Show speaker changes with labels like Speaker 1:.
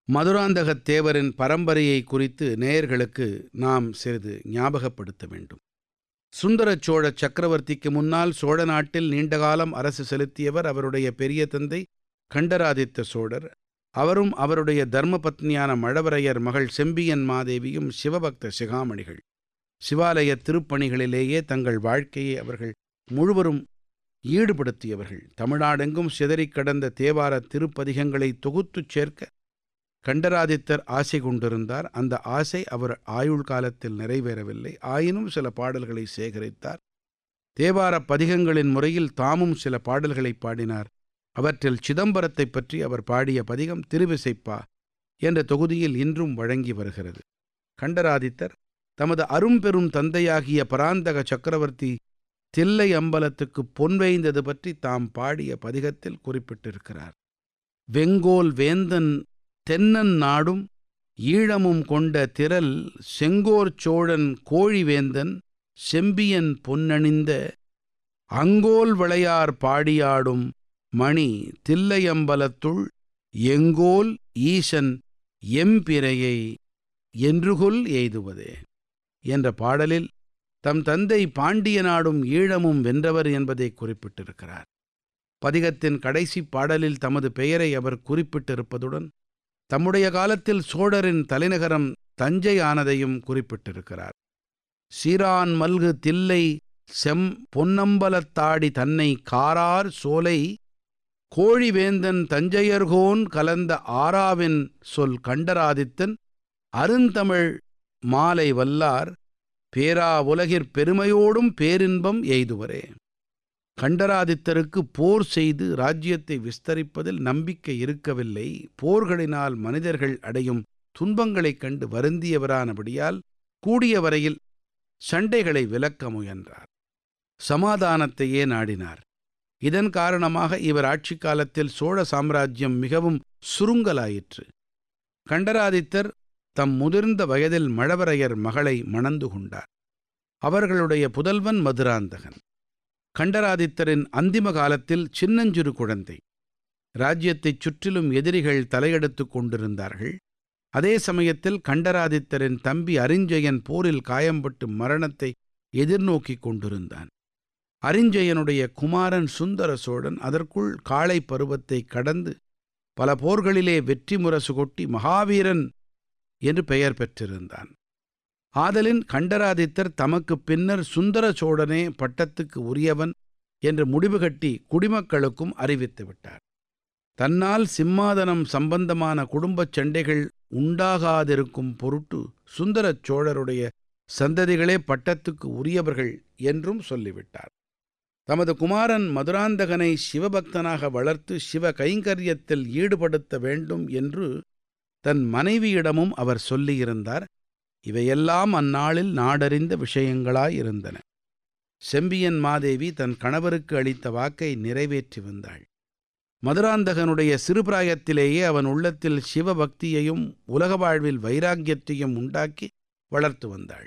Speaker 1: மதுராந்தகத் தேவரின் பரம்பரையை குறித்து நேயர்களுக்கு நாம் சிறிது ஞாபகப்படுத்த வேண்டும் சுந்தர சோழ சக்கரவர்த்திக்கு முன்னால் சோழ நாட்டில் நீண்டகாலம் அரசு செலுத்தியவர் அவருடைய பெரிய தந்தை கண்டராதித்த சோழர் அவரும் அவருடைய தர்மபத்னியான மழவரையர் மகள் செம்பியன் மாதேவியும் சிவபக்த சிகாமணிகள் சிவாலய திருப்பணிகளிலேயே தங்கள் வாழ்க்கையை அவர்கள் முழுவரும் ஈடுபடுத்தியவர்கள் தமிழ்நாடெங்கும் சிதறிக் கடந்த தேவார திருப்பதிகங்களை தொகுத்துச் சேர்க்க கண்டராதித்தர் ஆசை கொண்டிருந்தார் அந்த ஆசை அவர் ஆயுள் காலத்தில் நிறைவேறவில்லை ஆயினும் சில பாடல்களை சேகரித்தார் தேவார பதிகங்களின் முறையில் தாமும் சில பாடல்களை பாடினார் அவற்றில் சிதம்பரத்தை பற்றி அவர் பாடிய பதிகம் திருவிசைப்பா என்ற தொகுதியில் இன்றும் வழங்கி வருகிறது கண்டராதித்தர் தமது அரும்பெரும் தந்தையாகிய பராந்தக சக்கரவர்த்தி தில்லை அம்பலத்துக்கு பொன் வைந்தது பற்றி தாம் பாடிய பதிகத்தில் குறிப்பிட்டிருக்கிறார் வெங்கோல் வேந்தன் தென்னன் நாடும் ஈழமும் கொண்ட திரள் செங்கோர் சோழன் கோழிவேந்தன் செம்பியன் பொன்னணிந்த அங்கோல் விளையார் பாடியாடும் மணி தில்லையம்பலத்துள் எங்கோல் ஈசன் எம்பிரையை என்றுகொல் எய்துவதே என்ற பாடலில் தம் தந்தை பாண்டிய நாடும் ஈழமும் வென்றவர் என்பதை குறிப்பிட்டிருக்கிறார் பதிகத்தின் கடைசி பாடலில் தமது பெயரை அவர் குறிப்பிட்டிருப்பதுடன் தம்முடைய காலத்தில் சோழரின் தலைநகரம் தஞ்சை ஆனதையும் குறிப்பிட்டிருக்கிறார் சீரான் மல்கு தில்லை செம் பொன்னம்பலத்தாடி தன்னை காரார் சோலை கோழிவேந்தன் தஞ்சையர்கோன் கலந்த ஆராவின் சொல் கண்டராதித்தன் அருந்தமிழ் மாலை வல்லார் பேரா உலகிற் பெருமையோடும் பேரின்பம் எய்துவரே கண்டராதித்தருக்கு போர் செய்து ராஜ்யத்தை விஸ்தரிப்பதில் நம்பிக்கை இருக்கவில்லை போர்களினால் மனிதர்கள் அடையும் துன்பங்களைக் கண்டு வருந்தியவரானபடியால் கூடிய வரையில் சண்டைகளை விலக்க முயன்றார் சமாதானத்தையே நாடினார் இதன் காரணமாக இவர் ஆட்சி காலத்தில் சோழ சாம்ராஜ்யம் மிகவும் சுருங்கலாயிற்று கண்டராதித்தர் தம் முதிர்ந்த வயதில் மழவரையர் மகளை மணந்து கொண்டார் அவர்களுடைய புதல்வன் மதுராந்தகன் கண்டராதித்தரின் அந்திம காலத்தில் சின்னஞ்சிறு குழந்தை ராஜ்யத்தைச் சுற்றிலும் எதிரிகள் தலையெடுத்துக் கொண்டிருந்தார்கள் அதே சமயத்தில் கண்டராதித்தரின் தம்பி அரிஞ்சயன் போரில் காயம்பட்டு மரணத்தை எதிர்நோக்கிக் கொண்டிருந்தான் அரிஞ்சயனுடைய குமாரன் சுந்தர சோழன் அதற்குள் காளை பருவத்தை கடந்து பல போர்களிலே வெற்றி முரசு கொட்டி மகாவீரன் என்று பெயர் பெற்றிருந்தான் ஆதலின் கண்டராதித்தர் தமக்கு பின்னர் சுந்தர சோழனே பட்டத்துக்கு உரியவன் என்று முடிவு கட்டி குடிமக்களுக்கும் அறிவித்து விட்டார் தன்னால் சிம்மாதனம் சம்பந்தமான குடும்பச் சண்டைகள் உண்டாகாதிருக்கும் பொருட்டு சுந்தரச் சோழருடைய சந்ததிகளே பட்டத்துக்கு உரியவர்கள் என்றும் சொல்லிவிட்டார் தமது குமாரன் மதுராந்தகனை சிவபக்தனாக வளர்த்து சிவ கைங்கரியத்தில் ஈடுபடுத்த வேண்டும் என்று தன் மனைவியிடமும் அவர் சொல்லியிருந்தார் இவையெல்லாம் அந்நாளில் நாடறிந்த விஷயங்களாயிருந்தன செம்பியன் மாதேவி தன் கணவருக்கு அளித்த வாக்கை நிறைவேற்றி வந்தாள் மதுராந்தகனுடைய சிறுபிராயத்திலேயே அவன் உள்ளத்தில் சிவபக்தியையும் உலக வாழ்வில் வைராக்கியத்தையும் உண்டாக்கி வளர்த்து வந்தாள்